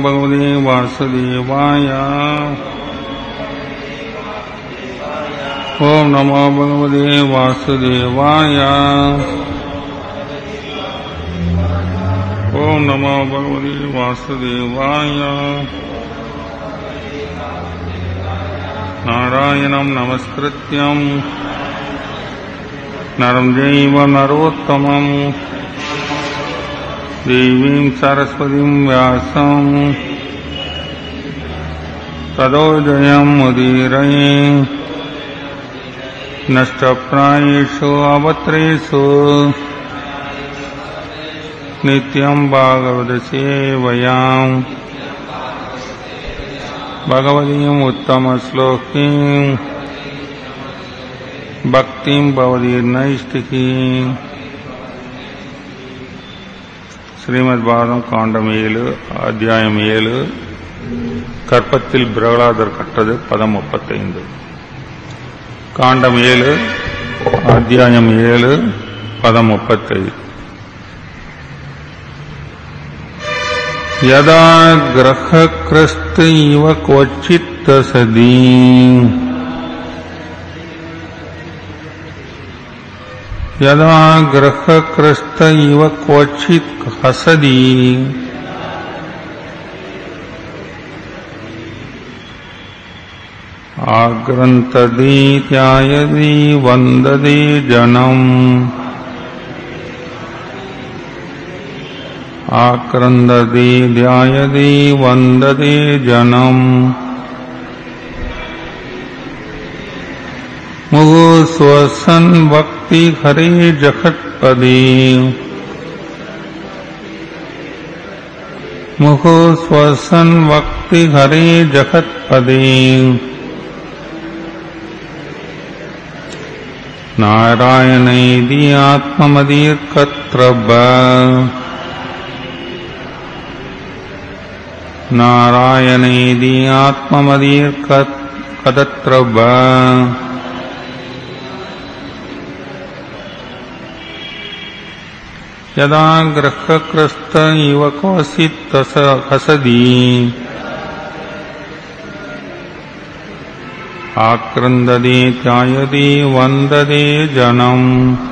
भगवते वासुदेवाय ॐ नमो भगवते वासुदेवाय ॐ नमो भगवते वासुदेवाय नारायणं नमस्कृत्यम् नरं चैव नरोत्तमम् देवीं सरस्वतीं व्यासम् तदो जयम् उदीरये नष्टप्रायेषु अवत्रेषु नित्यम् भागवतसेवयाम् भगवतीम् उत्तमश्लोकीम् भक्तिम् भवदीर्नैष्टिकीम् ஸ்ரீமத் பாரதம் காண்டம் ஏழு அத்தியாயம் ஏழு கற்பத்தில் பிரகலாதர் கற்றது பதம் முப்பத்தைந்து காண்டம் ஏழு அத்தியாயம் ஏழு பதம் முப்பத்தைந்து यदा ग्रहकृस्त इव क्वचित् सदी यदा ग्रहकृस्त इव क्वचित् हसति आग्रन्तदीत्यायदी वन्ददे जनम् आक्रन्ददे ध्यायदे वन्ददे जनम् मुगु स्वसन् भक्ति हरे जगत्पदे मुहु स्वसन् भक्ति हरे जगत्पदे नारायणैदि आत्ममदीर्कत्रब नारायणेदि आत्ममदीर्कदत्र यदा ग्रहकृस्त इव क्वचित् हसदि आक्रन्ददे त्यायदे वन्ददे जनम्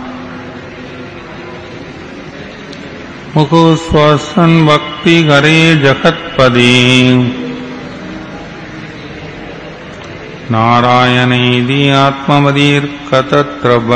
मुखो स्वसन् भक्ति हरे जगत्पदे नारायणेदि आत्ममदीर्कतत्रब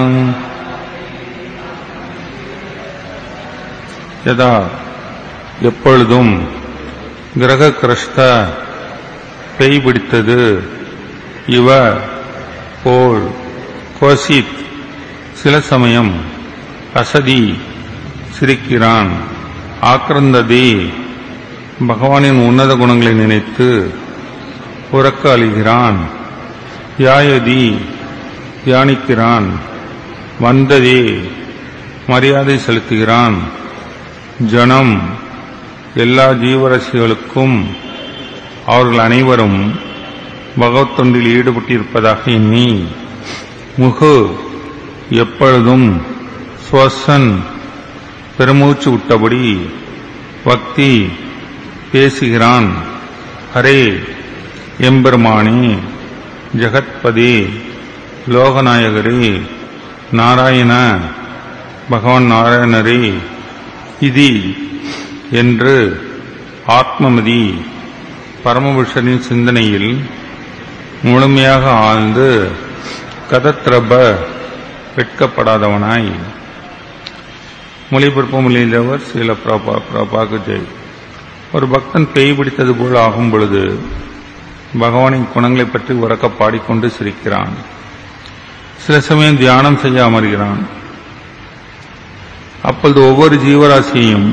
யதா எப்பொழுதும் கிரக கிருஷ்ட பேய் பிடித்தது இவ போல் கோசித் சில சமயம் அசதி சிரிக்கிறான் ஆக்கிரந்ததே பகவானின் உன்னத குணங்களை நினைத்து உறக்க அழுகிறான் யாயதி தியானிக்கிறான் வந்ததே மரியாதை செலுத்துகிறான் ஜனம் எல்லா ஜீவராசிகளுக்கும் அவர்கள் அனைவரும் பகவத் தொண்டில் ஈடுபட்டிருப்பதாக எண்ணி முகு எப்பொழுதும் ஸ்வசன் பெருமூச்சு விட்டபடி பக்தி பேசுகிறான் ஹரே எம்பெருமானே ஜெகத்பதே லோகநாயகரே நாராயண பகவான் நாராயணரே இது என்று ஆத்மமதி பரமபுருஷனின் சிந்தனையில் முழுமையாக ஆழ்ந்து கதத்ரப வெட்கப்படாதவனாய் மொழிபெயர்ப்பு மொழியிலவர் சில பிரபா பிரபாகு ஜெய் ஒரு பக்தன் பேய் பிடித்தது போல் ஆகும் பொழுது பகவானின் குணங்களை பற்றி உறக்க பாடிக்கொண்டு சிரிக்கிறான் சில சமயம் தியானம் செய்ய அமர்கிறான் அப்பொழுது ஒவ்வொரு ஜீவராசியையும்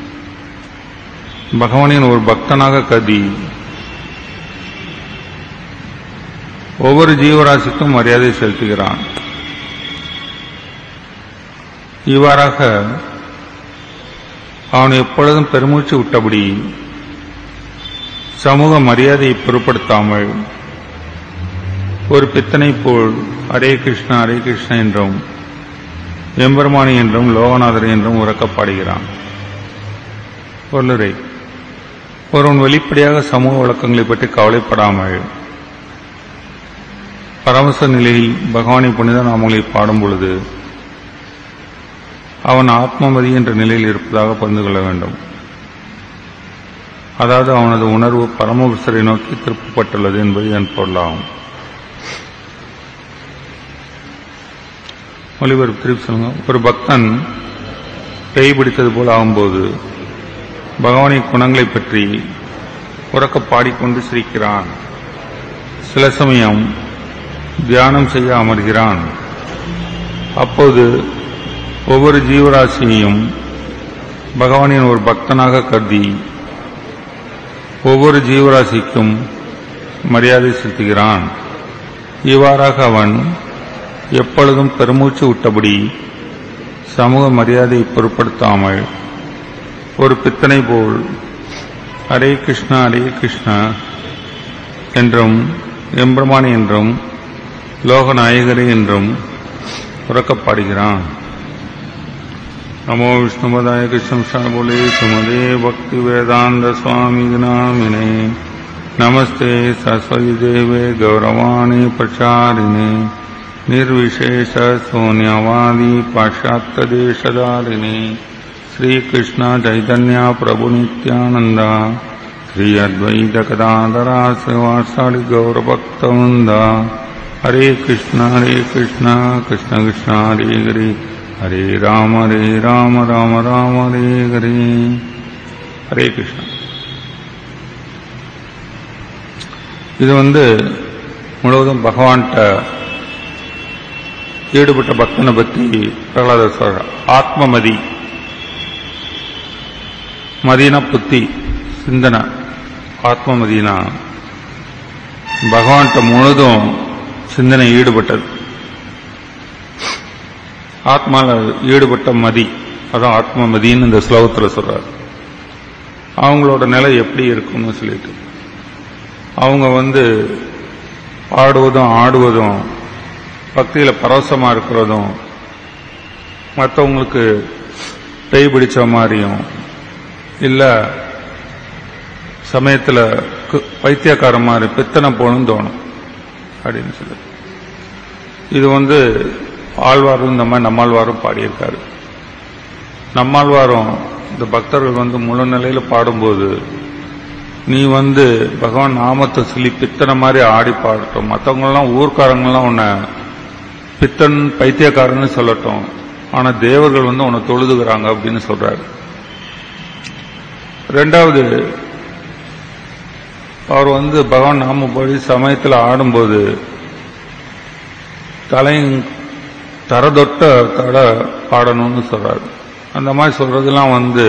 பகவானின் ஒரு பக்தனாக கருதி ஒவ்வொரு ஜீவராசிக்கும் மரியாதை செலுத்துகிறான் இவ்வாறாக அவன் எப்பொழுதும் பெருமூச்சு விட்டபடி சமூக மரியாதையை பொருட்படுத்தாமல் ஒரு பித்தனை போல் ஹரே கிருஷ்ணா ஹரே கிருஷ்ணா என்றும் எம்பெருமானி என்றும் லோகநாதர் என்றும் உறக்கப்பாடுகிறான் பொருளுரை ஒருவன் வெளிப்படையாக சமூக வழக்கங்களை பற்றி கவலைப்படாமல் பரமச நிலையில் பகவானை புனித நாமங்களை பாடும் பொழுது அவன் ஆத்மமதி என்ற நிலையில் இருப்பதாக புரிந்து கொள்ள வேண்டும் அதாவது அவனது உணர்வு பரமபுருஷரை நோக்கி திருப்பப்பட்டுள்ளது என்பது என் பொருளாகும் ஒளிபரப்பு திருப்பி சொல்லுங்க ஒரு பக்தன் பேய் பிடித்தது போல் ஆகும்போது பகவானின் குணங்களை பற்றி உறக்க பாடிக்கொண்டு சிரிக்கிறான் சில சமயம் தியானம் செய்ய அமர்கிறான் அப்போது ஒவ்வொரு ஜீவராசியையும் பகவானின் ஒரு பக்தனாக கருதி ஒவ்வொரு ஜீவராசிக்கும் மரியாதை செலுத்துகிறான் இவ்வாறாக அவன் எப்பொழுதும் பெருமூச்சு விட்டபடி சமூக மரியாதையை பொருட்படுத்தாமல் ஒரு பித்தனை போல் ஹரே கிருஷ்ணா ஹரே கிருஷ்ணா என்றும் எம்பெருமானி என்றும் லோகநாயகரே என்றும் உறக்கப்பாடுகிறான் நமோ விஷ்ணுபதாய கிருஷ்ணம் சாபுலே சுமதே பக்தி வேதாந்த சுவாமி நாமினே நமஸ்தே சரஸ்வதி தேவே கௌரவாணி பிரச்சாரிணே निर्विशेष शून्यवादी पाश्चात्यदेशधारिणे श्रीकृष्ण चैतन्य प्रभु नित्यानन्द श्री अद्वैत कदाधरा श्रीवासादि गौरभक्तवृन्द हरे कृष्ण हरे कृष्ण कृष्ण कृष्ण हरे हरे हरे राम हरे राम राम राम हरे हरे ஹரே கிருஷ்ணா இது வந்து முழுவதும் பகவான்கிட்ட ஈடுபட்ட பக்தனை பற்றி பிரகலாதர் சொல்ற ஆத்மமதி மதினா புத்தி சிந்தனை ஆத்மமதினா பகவான்கிட்ட முழுதும் சிந்தனை ஈடுபட்டது ஆத்மால ஈடுபட்ட மதி அதான் ஆத்மமதின்னு இந்த ஸ்லோகத்தில் சொல்றார் அவங்களோட நிலை எப்படி இருக்கும்னு சொல்லிட்டு அவங்க வந்து பாடுவதும் ஆடுவதும் பக்தியில பரவசமா இருக்கிறதும் மற்றவங்களுக்கு பேய் பிடிச்ச மாதிரியும் இல்ல சமயத்துல கு- பைத்தியக்கார மாதிரி பித்தனை போகணும்னு தோணும் அப்படின்னு சொல்லி இது வந்து ஆழ்வாரும் இந்த மாதிரி நம்மாழ்வாரும் பாடியிருக்காரு நம்மாழ்வாரும் இந்த பக்தர்கள் வந்து முழு நிலையில பாடும்போது நீ வந்து பகவான் நாமத்தை சொல்லி பித்தனை மாதிரி ஆடி பாடட்டும் மற்றவங்கெல்லாம் ஊர்க்காரங்கெல்லாம் உன்னை பித்தன் பைத்தியக்காரன்னு சொல்லட்டும் ஆனா தேவர்கள் வந்து உன்னை தொழுதுகிறாங்க அப்படின்னு சொல்றாரு ரெண்டாவது அவர் வந்து பகவான் நாமப்படி சமயத்தில் ஆடும்போது தலை தரதொட்ட தட பாடணும்னு சொல்றாரு அந்த மாதிரி சொல்றதெல்லாம் வந்து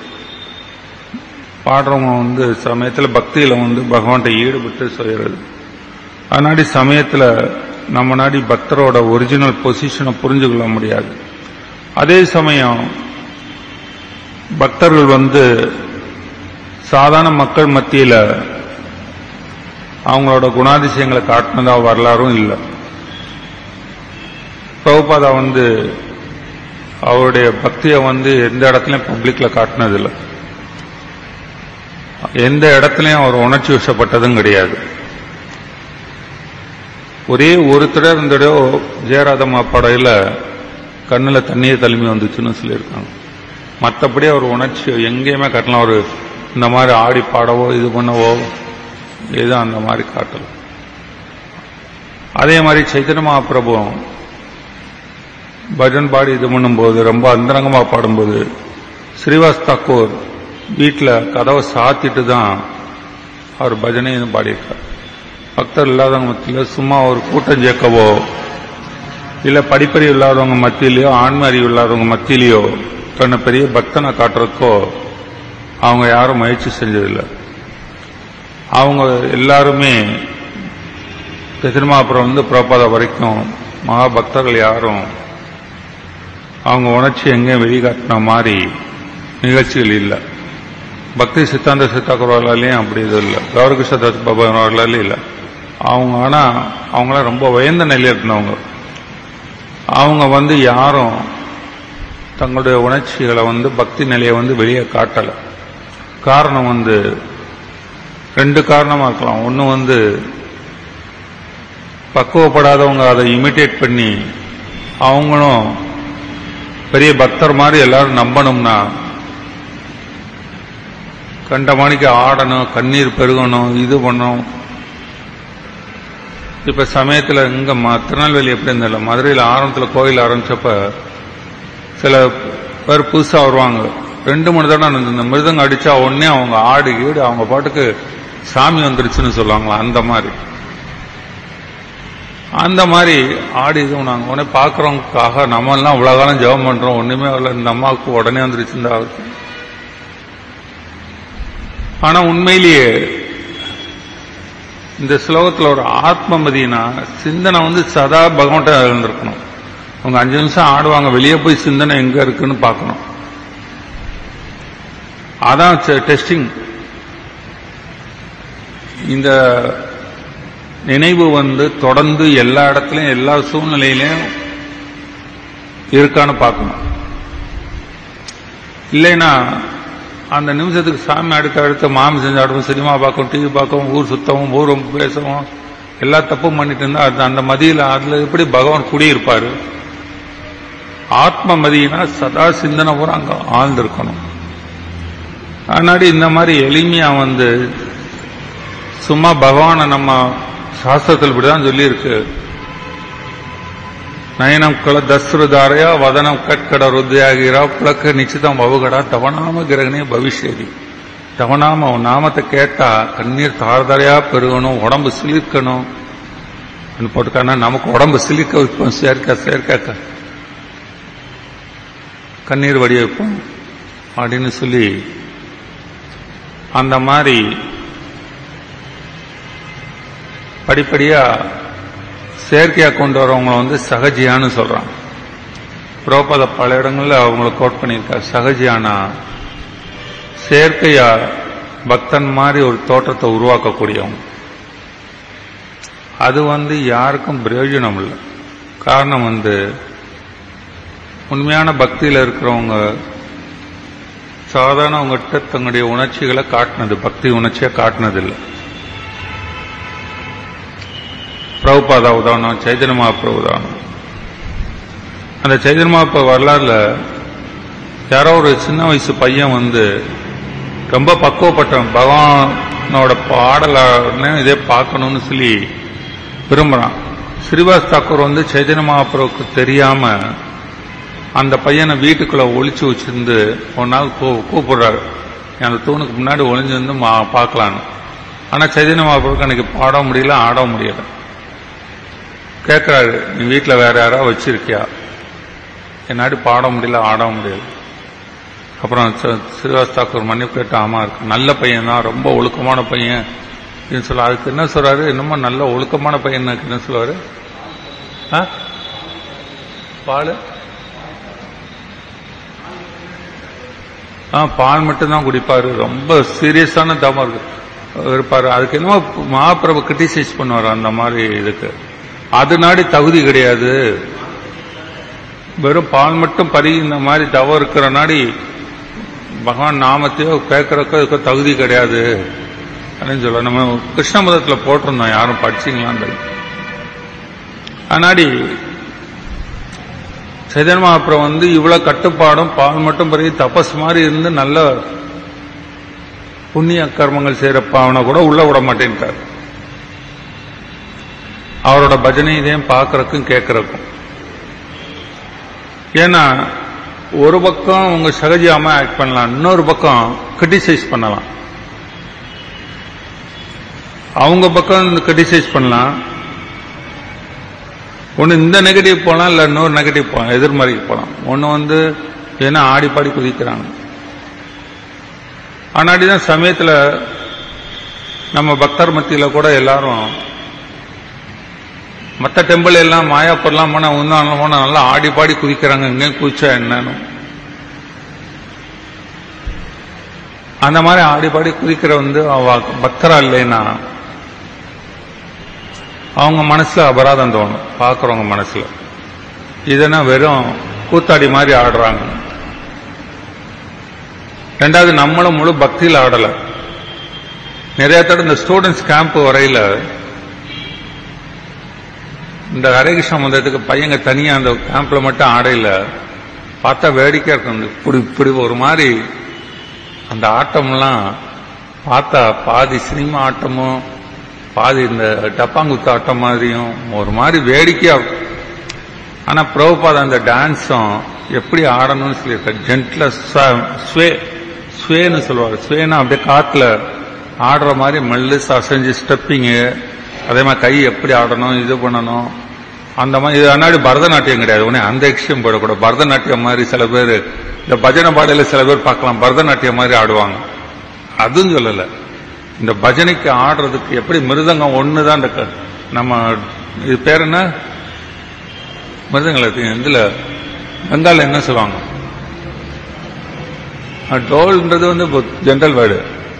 பாடுறவங்க வந்து சமயத்துல பக்தியில வந்து பகவான்கிட்ட ஈடுபட்டு செய்யறது அதனாடி சமயத்துல நம்ம நாடி பக்தரோட ஒரிஜினல் பொசிஷனை புரிஞ்சு கொள்ள முடியாது அதே சமயம் பக்தர்கள் வந்து சாதாரண மக்கள் மத்தியில அவங்களோட குணாதிசயங்களை காட்டினதா வரலாறும் இல்லை பிரபுபாதா வந்து அவருடைய பக்தியை வந்து எந்த இடத்துலயும் பப்ளிக்ல காட்டினதில்லை எந்த இடத்துலயும் அவர் உணர்ச்சி வசப்பட்டதும் கிடையாது ஒரே ஒரு தடவை ரெண்டு தடவை ஜெயராதம்மா படையில கண்ணுல தண்ணியே தழும்பி வந்துச்சுன்னு சொல்லியிருக்காங்க மற்றபடி அவர் உணர்ச்சி எங்கேயுமே காட்டலாம் அவர் இந்த மாதிரி ஆடி பாடவோ இது பண்ணவோ எதுவும் அந்த மாதிரி காட்டல அதே மாதிரி சைத்தன்ய மகாபிரபுவும் பஜன் பாடி இது பண்ணும்போது ரொம்ப அந்தரங்கமா பாடும்போது ஸ்ரீவாஸ் தாக்கூர் வீட்டில் கதவை சாத்திட்டு தான் அவர் பஜனையும் பாடியிருக்கார் பக்தர் இல்லாதவங்க மத்தியில் சும்மா ஒரு கூட்டம் சேர்க்கவோ இல்லை படிப்பறிவு இல்லாதவங்க மத்தியிலையோ ஆன்ம அறிவு இல்லாதவங்க மத்தியிலையோ தன்னை பெரிய பக்தனை காட்டுறதுக்கோ அவங்க யாரும் முயற்சி செஞ்சதில்லை அவங்க எல்லாருமே திருமாபுரம் வந்து புறப்பாத வரைக்கும் மகா பக்தர்கள் யாரும் அவங்க உணர்ச்சி எங்கேயும் வெளிக்காட்டின மாதிரி நிகழ்ச்சிகள் இல்லை பக்தி சித்தாந்த சித்தாக்குறவர்களாலையும் அப்படி இது இல்லை கௌரகிருஷ்ண தாஸ் பாபா அவர்களாலையும் இல்லை அவங்க ஆனா அவங்களாம் ரொம்ப உயர்ந்த நிலையில் இருந்தவங்க அவங்க வந்து யாரும் தங்களுடைய உணர்ச்சிகளை வந்து பக்தி நிலையை வந்து வெளியே காட்டலை காரணம் வந்து ரெண்டு காரணமா இருக்கலாம் ஒன்று வந்து பக்குவப்படாதவங்க அதை இமிட்டேட் பண்ணி அவங்களும் பெரிய பக்தர் மாதிரி எல்லாரும் நம்பணும்னா கண்டமானிக்கு ஆடணும் கண்ணீர் பெருகணும் இது பண்ணணும் இப்ப சமயத்துல இங்க ம- திருநெல்வேலி எப்படி இருந்தல மதுரையில் ஆரம்பத்துல கோயில் ஆரம்பிச்சப்ப சில பேர் புதுசா வருவாங்க ரெண்டு மணி தடவை அந்த- இந்த மிருதங்க அடிச்சா உடனே அவங்க ஆடு ஈடு அவங்க பாட்டுக்கு சாமி வந்துருச்சுன்னு சொல்லுவாங்களா அந்த மாதிரி அந்த மாதிரி ஆடி இது நாங்க உடனே பாக்குறவங்களுக்காக நம்ம எல்லாம் இவ்வளவு காலம் ஜெபம் பண்றோம் ஒண்ணுமே வரல இந்த அம்மாவுக்கு உடனே வந்துருச்சு இந்த ஆளுக்கு. ஆனா உண்மையிலேயே இந்த ஸ்லோகத்துல ஒரு ஆத்மமதினா சிந்தனை வந்து சதா பகவான்கிட்ட இருந்திருக்கணும் அவங்க அஞ்சு நிமிஷம் ஆடுவாங்க வெளியே போய் சிந்தனை எங்க இருக்குன்னு பார்க்கணும் அதான் டெஸ்டிங் இந்த நினைவு வந்து தொடர்ந்து எல்லா இடத்துலயும் எல்லா சூழ்நிலையிலையும் இருக்கான்னு பார்க்கணும் இல்லைன்னா அந்த நிமிஷத்துக்கு சாமி அடுத்த அடுத்த மாமி செஞ்சு ஆடுவோம் சினிமா பார்க்கவும் டிவி பார்க்கவும் ஊர் சுத்தவும் ஊரும் பேசவும் எல்லா தப்பும் பண்ணிட்டு இருந்தா அது அந்த மதியில அதுல எப்படி பகவான் குடியிருப்பாரு ஆத்ம மதியினா சதா சிந்தனை பூரா அங்க ஆழ்ந்திருக்கணும் அதனாடி இந்த மாதிரி எளிமையா வந்து சும்மா பகவானை நம்ம சாஸ்திரத்தில் இப்படிதான் சொல்லியிருக்கு நயனம் கல தஸ்ருதாரையா வதனம் கட்கட ருத்தியாகிறா புலக்க நிச்சிதம் அவகடா தவநாம கிரகணே பவிஷ்யதி தவநாம அவன் நாமத்தை கேட்டா கண்ணீர் தாரதாரையா பெருகணும் உடம்பு சிலிர்க்கணும் போட்டுக்கானா நமக்கு உடம்பு சிலிர்க்க வைப்போம் சேர்க்க சேர்க்க கண்ணீர் வடி வைப்போம் அப்படின்னு சொல்லி அந்த மாதிரி படிப்படியா செயற்கையா கொண்டு வரவங்களை வந்து சகஜியான்னு சொல்றான் புரோபத பல இடங்கள்ல அவங்கள கோட் பண்ணியிருக்காரு சகஜியானா செயற்கையா பக்தன் மாதிரி ஒரு தோற்றத்தை உருவாக்கக்கூடியவங்க அது வந்து யாருக்கும் பிரயோஜனம் இல்லை காரணம் வந்து உண்மையான பக்தியில இருக்கிறவங்க சாதாரண அவங்ககிட்ட தங்களுடைய உணர்ச்சிகளை காட்டினது பக்தி உணர்ச்சியை காட்டினதில்லை பிரபுபாதா உதாரணம் சைதன்ய மகாபிரபு உதாரணம் அந்த சைதன்ய மகாபிரபு வரலாறுல யாரோ ஒரு சின்ன வயசு பையன் வந்து ரொம்ப பக்குவப்பட்டவன் பகவானோட பாடலான்னு இதே பார்க்கணும்னு சொல்லி விரும்புறான் ஸ்ரீவாஸ் தாக்கூர் வந்து சைதன்ய மகாபிரபுக்கு தெரியாம அந்த பையனை வீட்டுக்குள்ள ஒளிச்சு வச்சிருந்து ஒரு நாள் கூ- கூப்பிடுறாரு அந்த தூணுக்கு முன்னாடி ஒளிஞ்சிருந்து மா- பார்க்கலான்னு ஆனா சைதன்ய மகாபிரபுக்கு அன்னைக்கு பாட முடியல ஆட முடியல கேட்கிறாரு நீ வீட்டுல வேற யாராவது வச்சிருக்கியா என்னாடி பாட முடியல ஆட முடியல அப்புறம் ச- ஸ்ரீவாஸ் தாக்கூர் மன்னிப்பு கேட்டு ஆமா இருக்கு நல்ல பையன் தான் ரொம்ப ஒழுக்கமான பையன் அப்படின்னு சொல்ல அதுக்கு என்ன சொல்றாரு என்னமோ நல்ல ஒழுக்கமான பையன் என்ன சொல்லுவாரு ஆ? பால் ஆ பால் மட்டும்தான் குடிப்பாரு ரொம்ப சீரியஸான தவம் இருக்கு இருப்பாரு அதுக்கு என்னமோ மகாபிரபு கிரிட்டிசைஸ் பண்ணுவார் அந்த மாதிரி இதுக்கு அது நாடி தகுதி கிடையாது வெறும் பால் மட்டும் பருகி இந்த மாதிரி தவம் இருக்கிற நாடி பகவான் நாமத்தையோ கேட்கறக்கோ இதுக்கோ தகுதி கிடையாது அப்படின்னு சொல்ல நம்ம கிருஷ்ண மதத்துல போட்டிருந்தோம் யாரும் படிச்சீங்களான்னு அனாடி சைதன்ய மகாபிரபு வந்து இவ்வளவு கட்டுப்பாடும் பால் மட்டும் பருகி தபஸ் மாதிரி இருந்து நல்ல புண்ணிய கர்மங்கள் செய்யறப்ப அவனை கூட உள்ள விட மாட்டேன்ட்டார் அவரோட பஜனை இதையும் பார்க்கறக்கும் கேட்கறக்கும் ஏன்னா ஒரு பக்கம் உங்க சகஜியாம ஆக்ட் பண்ணலாம் இன்னொரு பக்கம் கிரிட்டிசைஸ் பண்ணலாம் அவங்க பக்கம் கிரிட்டிசைஸ் பண்ணலாம் ஒன்று இந்த நெகட்டிவ் போகலாம் இல்லை இன்னொரு நெகட்டிவ் போகலாம் எதிர்மறைக்கு போகலாம் ஒன்று வந்து ஏன்னா ஆடி பாடி குதிக்கிறாங்க ஆனாடி தான் சமயத்தில் நம்ம பக்தர் மத்தியில் கூட எல்லாரும் மற்ற டெம்பிள் எல்லாம் மாயாப்பூர்லாம் போனால் உந்தானம் போனால் நல்லா ஆடி பாடி குதிக்கிறாங்க எங்கேயும் குதிச்சா என்னன்னு அந்த மாதிரி ஆடி பாடி குதிக்கிற வந்து அவ பக்தரா இல்லைன்னா அவங்க மனசுல அபராதம் தோணும் பார்க்கறவங்க மனசுல இதனா வெறும் கூத்தாடி மாதிரி ஆடுறாங்க ரெண்டாவது நம்மளும் முழு பக்தியில் ஆடல நிறைய தடவை இந்த ஸ்டூடெண்ட்ஸ் கேம்ப் வரையில இந்த ஹரேகிருஷ்ண மந்திரத்துக்கு பையங்க தனியா அந்த கேம்ப்ல மட்டும் ஆடையில பார்த்தா வேடிக்கையா இருக்கும் இந்த இப்படி இப்படி ஒரு மாதிரி அந்த ஆட்டம்லாம் பார்த்தா பாதி சினிமா ஆட்டமும் பாதி இந்த டப்பாங்குத்து ஆட்டம் மாதிரியும் ஒரு மாதிரி வேடிக்கையா இருக்கும் ஆனா பிரபுபாத அந்த டான்ஸும் எப்படி ஆடணும்னு சொல்லியிருக்காரு ஜென்ட்ல ஸ்வே ஸ்வேன்னு சொல்லுவாங்க ஸ்வேனா அப்படியே காத்துல ஆடுற மாதிரி மெல்லிஸ் அசைஞ்சு ஸ்டெப்பிங்கு அதே மாதிரி கை எப்படி ஆடணும் இது பண்ணணும் அந்த மாதிரி இது முன்னாடி பரதநாட்டியம் கிடையாது உடனே அந்த எக்ஸ்ட்ரீம் போடக்கூடாது பரதநாட்டியம் மாதிரி சில பேர் இந்த பஜனை பாடையில சில பேர் பார்க்கலாம் பரதநாட்டியம் மாதிரி ஆடுவாங்க அதுவும் சொல்லல இந்த பஜனைக்கு ஆடுறதுக்கு எப்படி மிருதங்கம் ஒண்ணுதான் இந்த க- நம்ம இது பேர் என்ன மிருதங்களுக்கு இதுல பெங்கால்ல என்ன சொல்லுவாங்க அஹ் டோல்ன்றது வந்து ஜென்ரல் வேர்டு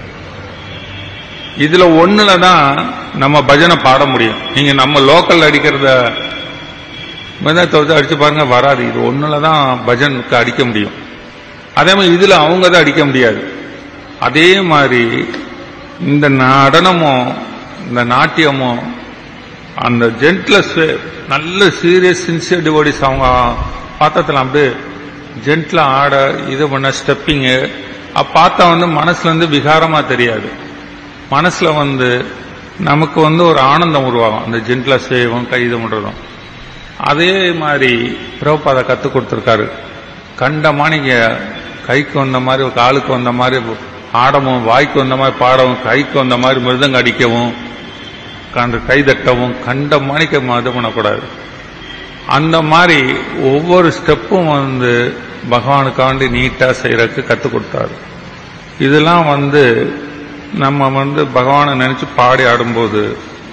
இதுல ஒண்ணுல தான் நம்ம பஜனை பாட முடியும் நீங்க நம்ம லோக்கல் அடிக்கிறத மிருதத்தை வச்சு அடிச்சு பாருங்க வராது இது ஒண்ணுல தான் பஜனுக்கு அடிக்க முடியும் அதே மாதிரி இதுல அவங்க தான் அடிக்க முடியாது அதே மாதிரி இந்த நடனமும் இந்த நாட்டியமும் அந்த ஜென்ட்லஸ் நல்ல சீரியஸ் சின்சியர் டிவோடிஸ் அவங்க பார்த்ததுல அப்படியே ஜென்ட்ல ஆட இது பண்ண ஸ்டெப்பிங்கு பார்த்தா வந்து மனசுல இருந்து விகாரமா தெரியாது மனசுல வந்து நமக்கு வந்து ஒரு ஆனந்தம் உருவாகும் அந்த ஜென்ட்ல சேவும் கைது பண்றதும் அதே மாதிரி பிரபுபாத கத்துக் கொடுத்திருக்காரு கண்டமா நீங்க கைக்கு வந்த மாதிரி காலுக்கு வந்த மாதிரி ஆடவும் வாய்க்கு வந்த மாதிரி பாடவும் கைக்கு வந்த மாதிரி மிருதங்க அடிக்கவும் அந்த கை தட்டவும் கண்ட மாணிக்க இது பண்ணக்கூடாது அந்த மாதிரி ஒவ்வொரு ஸ்டெப்பும் வந்து பகவானுக்காண்டி நீட்டா செய்யறதுக்கு கத்துக் கொடுத்தாரு இதெல்லாம் வந்து நம்ம வந்து பகவானை நினைச்சு பாடி ஆடும்போது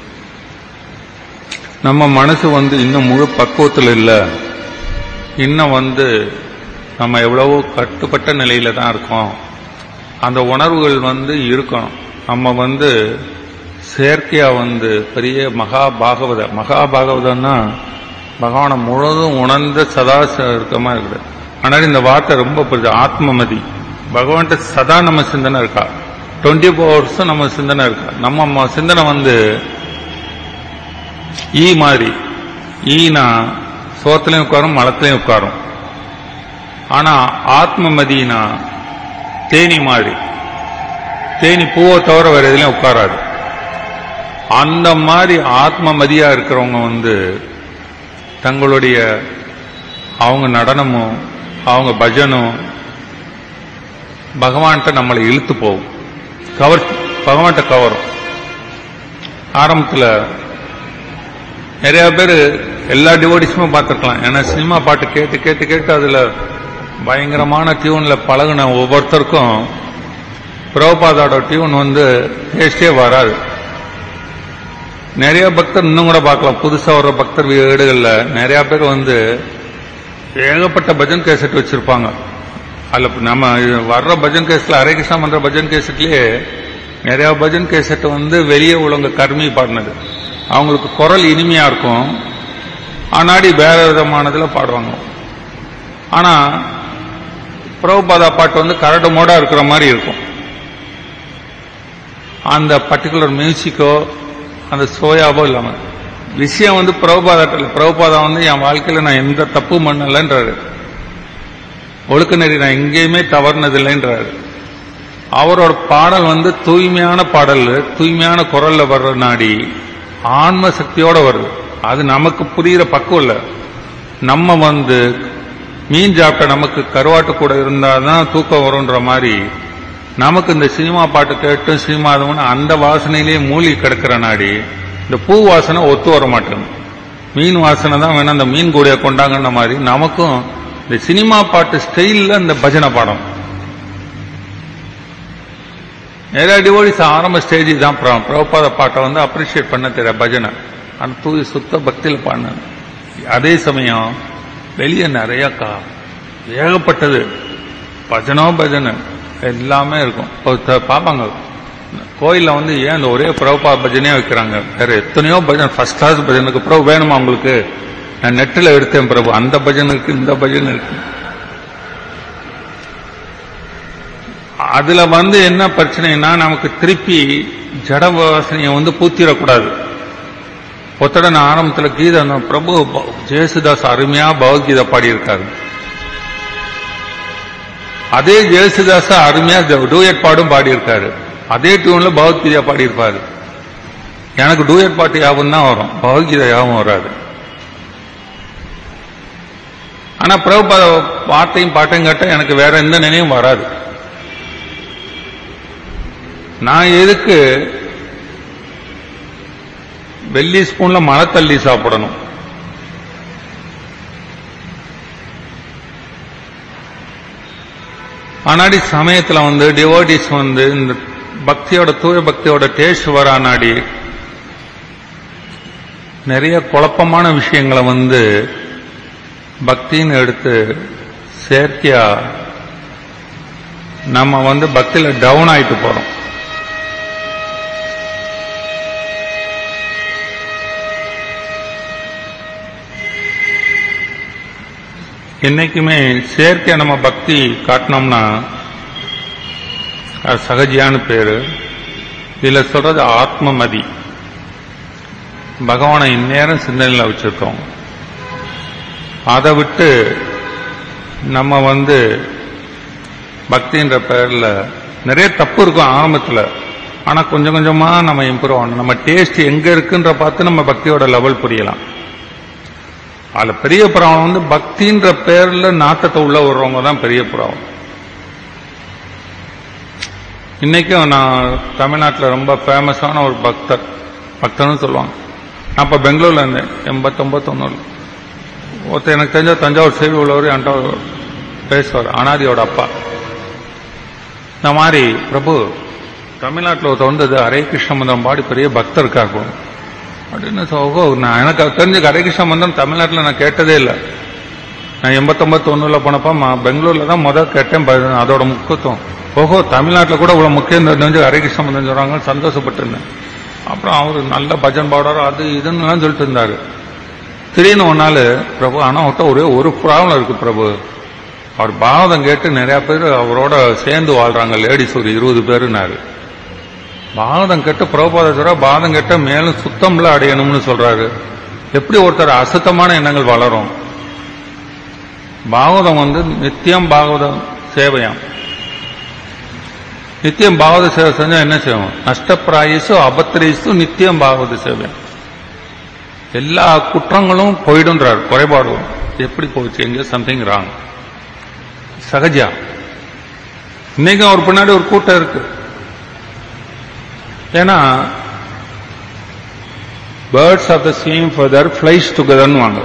நம்ம மனசு வந்து இன்னும் முழு பக்குவத்தில் இல்ல இன்னும் வந்து நம்ம எவ்வளவோ கட்டுப்பட்ட நிலையில தான் இருக்கோம் அந்த உணர்வுகள் வந்து இருக்கணும் நம்ம வந்து செயற்கையா வந்து பெரிய மகா பாகவத மகா பாகவதம்னா பகவானை முழுவதும் உணர்ந்த சதா இருக்கமா இருக்குது ஆனால் இந்த வார்த்தை ரொம்ப பெரிய ஆத்மமதி பகவான்கிட்ட சதா நம்ம சிந்தனை இருக்கா டுவெண்ட்டி ஃபோர் ஹவர்ஸும் நம்ம சிந்தனை இருக்கா நம்ம ம- சிந்தனை வந்து ஈ மாதிரி ஈனா சோத்துலயும் உட்காரும் மலத்திலையும் உட்காரும் ஆனா ஆத்மமதினா தேனி மாதிரி தேனி பூவை தவிர வேற எதுலயும் உட்காராது அந்த மாதிரி ஆத்மமதியா இருக்கிறவங்க வந்து தங்களுடைய அவங்க நடனமும் அவங்க பஜனும் பகவான்கிட்ட நம்மளை இழுத்து போகும் கவர் பகவான்கிட்ட கவரும் ஆரம்பத்துல நிறைய பேர் எல்லா டிவோடிஸுமே பார்த்துருக்கலாம் ஏன்னா சினிமா பாட்டு கேட்டு கேட்டு கேட்டு அதுல பயங்கரமான டியூன்ல பழகுன ஒவ்வொருத்தருக்கும் பிரபுபாதோட டியூன் வந்து டேஸ்டே வராது நிறைய பக்தர் இன்னும் கூட பார்க்கலாம் புதுசா வர்ற பக்தர் வீடுகள்ல நிறைய பேர் வந்து ஏகப்பட்ட பஜன் கேசட் வச்சிருப்பாங்க அதுல நம்ம வர்ற பஜன் கேஸ்ல ஹரே கிருஷ்ணா மந்திர பஜன் கேசட்லயே நிறைய பஜன் கேசட் வந்து வெளியே உள்ளவங்க கர்மி பாடினது அவங்களுக்கு குரல் இனிமையா இருக்கும் ஆனாடி வேற விதமானதுல பாடுவாங்க ஆனா பிரபுபாதா பாட்டு வந்து கரடு மோடா இருக்கிற மாதிரி இருக்கும் அந்த பர்டிகுலர் மியூசிக்கோ அந்த சோயாவோ இல்லாம விஷயம் வந்து பிரபுபாதாட்டில் பிரபுபாதா வந்து என் வாழ்க்கையில நான் எந்த தப்பும் பண்ணலன்றாரு ஒழுக்க நெறி நான் எங்கேயுமே தவறுனதில்லைன்றாரு அவரோட பாடல் வந்து தூய்மையான பாடல் தூய்மையான குரல்ல வர்ற நாடி ஆன்ம சக்தியோட வருது அது நமக்கு புரியிற பக்குவம் இல்ல நம்ம வந்து மீன் சாப்பிட்ட நமக்கு கருவாட்டு கூட இருந்தாதான் தூக்கம் வரும்ன்ற மாதிரி நமக்கு இந்த சினிமா பாட்டு கேட்டு சினிமா அதுவும் அந்த வாசனையிலேயே மூழ்கி கிடக்கிற நாடி இந்த பூ வாசனை ஒத்து வர மாட்டேங்குது மீன் வாசனை தான் வேணும் அந்த மீன் கூடைய கொண்டாங்கன்ற மாதிரி நமக்கும் இந்த சினிமா பாட்டு ஸ்டைல்ல இந்த பஜனை பாடம் நிறைய டிவோடிஸ் ஆரம்ப ஸ்டேஜ் தான் பிர- பிரபுபாத பாட்டை வந்து அப்ரிஷியேட் பண்ண தெரிய பஜனை அந்த தூய் சுத்த பக்தியில் பாடினது அதே சமயம் வெளியே நிறைய கா ஏகப்பட்டது பஜனோ பஜனை எல்லாமே இருக்கும் இப்போ த- பார்ப்பாங்க கோயில்ல வந்து ஏன் இந்த ஒரே பிரபுபா பஜனையா வைக்கிறாங்க வேற எத்தனையோ பஜனை ஃபர்ஸ்ட் கிளாஸ் பஜனுக்கு பிரபு வேணுமா உங்களுக்கு நான் நெட்டில் எடுத்தேன் பிரபு அந்த பஜனை இருக்கு இந்த பஜனை இருக்கு அதுல வந்து என்ன பிரச்சனைனா நமக்கு திருப்பி ஜட வாசனையை வந்து பூத்திரக்கூடாது ஒத்தட நான் ஆரம்பத்தில் கீதை அந்த பிரபு ப- ஜேசுதாஸ் அருமையா பகவத்கீதை பாடியிருக்காரு அதே ஜேசுதாஸ் அருமையா டூயட் பாடும் பாடியிருக்காரு அதே டியூன்ல பகவத்கீதையா பாடியிருப்பாரு எனக்கு டூயட் பாட்டு யாபம் தான் வரும் பகவத்கீதை யாபம் வராது ஆனா பிரபுபாத பாட்டையும் பாட்டையும் கேட்டா எனக்கு வேற எந்த நினைவும் வராது நான் எதுக்கு வெள்ளி ஸ்பூன்ல மழை தள்ளி சாப்பிடணும் ஆனாடி சமயத்துல வந்து டிவோட்டிஸ் வந்து இந்த பக்தியோட தூய பக்தியோட டேஸ்ட் வரானாடி நிறைய குழப்பமான விஷயங்களை வந்து பக்தின்னு எடுத்து செயற்கையா நம்ம வந்து பக்தியில டவுன் ஆயிட்டு போறோம் என்னைக்குமே செயற்கையா நம்ம பக்தி காட்டினோம்னா அது சகஜியான பேரு இதுல சொல்றது ஆத்மமதி பகவானை இந்நேரம் சிந்தனையில் வச்சிருக்கோம் அதை விட்டு நம்ம வந்து பக்தின்ற பேர்ல நிறைய தப்பு இருக்கும் ஆரம்பத்துல ஆனா கொஞ்சம் கொஞ்சமா நம்ம இம்ப்ரூவ் ஆகணும் நம்ம டேஸ்ட் எங்க இருக்குன்ற பார்த்து நம்ம பக்தியோட லெவல் புரியலாம் அதுல பெரிய ப்ராப்ளம் வந்து பக்தின்ற பேர்ல நாட்டத்தை உள்ள வர்றவங்க தான் பெரிய ப்ராப்ளம் இன்னைக்கும் நான் தமிழ்நாட்டில் ரொம்ப ஃபேமஸான ஒரு பக்தர் பக்தர்னு சொல்லுவாங்க நான் இப்போ பெங்களூர்ல இருந்தேன் எண்பத்தொம்பது தொண்ணூறு ஒருத்தர் எனக்கு தெரிஞ்ச தஞ்சாவூர் சேவை உள்ளவர் என்கிட்ட பேசுவார் அனாதியோட அப்பா இந்த மாதிரி பிரபு தமிழ்நாட்டில் ஒருத்தர் வந்தது ஹரே கிருஷ்ண மந்திரம் பாடி பெரிய பக்தர் இருக்காக்கும் அப்படின்னு சொ- ஓஹோ நான் எனக்கு அது தெரிஞ்சு ஹரே கிருஷ்ண மந்திரம் தமிழ்நாட்டில் நான் கேட்டதே இல்லை நான் எண்பத்தொம்பது தொண்ணூறுல போனப்ப ம- பெங்களூர்ல தான் முதல் கேட்டேன் ப- அதோட முக்கியத்துவம் ஓஹோ தமிழ்நாட்டில் கூட இவ்வளவு முக்கியம் தெரிஞ்சு ஹரே கிருஷ்ண மந்திரம் சொல்றாங்க சந்தோஷப்பட்டு இருந்தேன் அப்புறம் அவரு நல்ல பஜன் பாடுறாரு அது இதுன்னு எல்லாம் சொல்லிட்டு இருந்தாரு திடீர்னு ஒரு நாள் பிரபு ஆனா அவர்கிட்ட ஒரே ஒரு ப்ராப்ளம் இருக்கு பிரபு அவர் பாவதம் கேட்டு நிறைய பேர் அவரோட சேர்ந்து வாழ்றாங்க லேடிஸ் ஒரு இருபது பேருனாரு பாவதம் கேட்டு பிரபுபாத சொல்ற பாதம் கேட்ட மேலும் சுத்தம்ல அடையணும்னு சொல்றாரு எப்படி ஒருத்தர் அசுத்தமான எண்ணங்கள் வளரும் பாகவதம் வந்து நித்தியம் பாகவதம் சேவையாம் நித்தியம் பாகவத சேவை செஞ்சா என்ன செய்வோம் நஷ்டப்பிராயசு அபத்திரேசு நித்தியம் பாகவத சேவை எல்லா குற்றங்களும் போயிடுன்றார் குறைபாடு எப்படி போச்சு எங்க சம்திங் ராங் சகஜா இன்னைக்கு அவர் பின்னாடி ஒரு கூட்டம் இருக்கு ஏன்னா birds of the same feather flies டுகெதர்னு வாங்க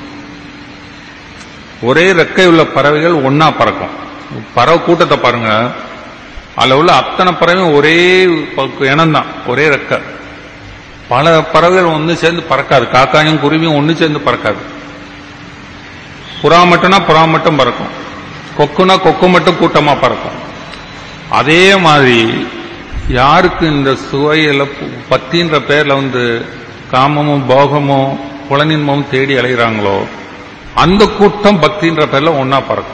ஒரே ரெக்கை உள்ள பறவைகள் ஒன்னா பறக்கும் பறவை கூட்டத்தை பாருங்க அதுல உள்ள அத்தனை பறவையும் ஒரே இனம் தான் ஒரே ரெக்கை பல பறவைகள் ஒன்று சேர்ந்து பறக்காது காக்காயும் குருவியும் ஒன்று சேர்ந்து பறக்காது புறா மட்டும்னா புறா மட்டும் பறக்கும் கொக்குனா கொக்கு மட்டும் கூட்டமா பறக்கும் அதே மாதிரி யாருக்கு இந்த சுவையில பத்தின்ற பேர்ல வந்து காமமும் போகமும் புலனின்மமும் தேடி அலைகிறாங்களோ அந்த கூட்டம் பக்தின்ற பேர்ல ஒன்னா பறக்கும்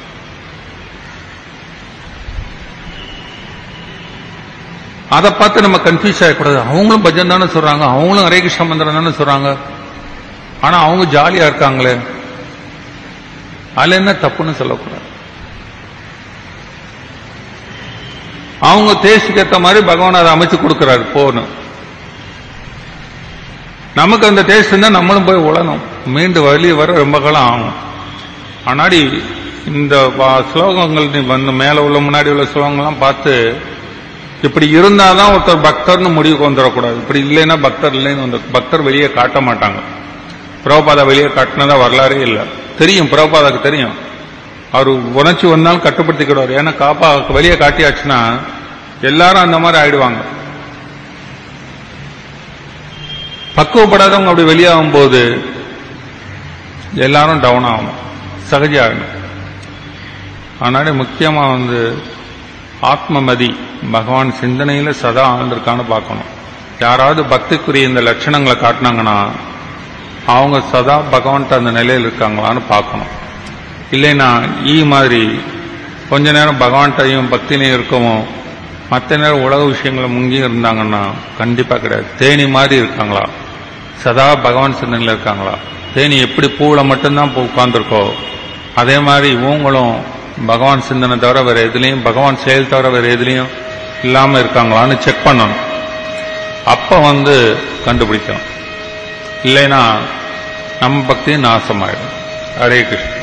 அதை பார்த்து நம்ம கன்ஃபியூஸ் ஆகக்கூடாது அவங்களும் பஜன் தானே சொல்றாங்க அவங்களும் ஹரே கிருஷ்ண மந்திரம் தானே சொல்றாங்க ஆனா அவங்க ஜாலியா இருக்காங்களே அதுல என்ன தப்புன்னு சொல்லக்கூடாது அவங்க தேசிக்கு ஏத்த மாதிரி பகவான் அதை அமைச்சு கொடுக்கிறாரு போகணும் நமக்கு அந்த டேஸ்ட் இருந்தா நம்மளும் போய் உழணும் மீண்டு வெளியே வர ரொம்ப காலம் ஆகும் ஆனாடி இந்த வா- ஸ்லோகங்கள் நீ வந்து மேல உள்ள முன்னாடி உள்ள ஸ்லோகங்கள்லாம் பார்த்து இப்படி இருந்தாதான் ஒருத்தர் பக்தர்னு முடிவுக்கு வந்துடக்கூடாது இப்படி இல்லைன்னா பக்தர் இல்லைன்னு வந்து பக்தர் வெளியே காட்ட மாட்டாங்க பிரபுபாதா வெளியே காட்டினதா வரலாறே இல்லை தெரியும் பிரபுபாதாக்கு தெரியும் அவர் உணர்ச்சி வந்தாலும் கட்டுப்படுத்திக்கிடுவார் ஏன்னா காப்பா வெளியே காட்டியாச்சுன்னா எல்லாரும் அந்த மாதிரி ஆயிடுவாங்க பக்குவப்படாதவங்க அப்படி வெளியாகும் போது எல்லாரும் டவுன் ஆகும் சகஜாகணும் அதனால முக்கியமா வந்து ஆத்மமதி பகவான் சிந்தனையில சதா ஆழ்ந்திருக்கான்னு பார்க்கணும் யாராவது பக்திக்குரிய இந்த லட்சணங்களை காட்டினாங்கன்னா அவங்க சதா பகவான்கிட்ட அந்த நிலையில் இருக்காங்களான்னு பார்க்கணும் இல்லைன்னா ஈ மாதிரி கொஞ்ச நேரம் பகவான்கிட்டையும் பக்திலையும் இருக்கவும் மற்ற நேரம் உலக விஷயங்களை முங்கியும் இருந்தாங்கன்னா கண்டிப்பா கிடையாது தேனி மாதிரி இருக்காங்களா சதா பகவான் சிந்தனையில் இருக்காங்களா தேனி எப்படி பூவில் மட்டும்தான் பூ உட்கார்ந்துருக்கோ அதே மாதிரி இவங்களும் பகவான் சிந்தனை தவிர வேற எதுலையும் பகவான் செயல் தவிர வேற எதுலையும் இல்லாம இருக்காங்களான்னு செக் பண்ணணும் அப்ப வந்து கண்டுபிடிக்கணும் இல்லைன்னா நம்ம பக்தியும் நாசமாயிடும் ஹரே கிருஷ்ணன்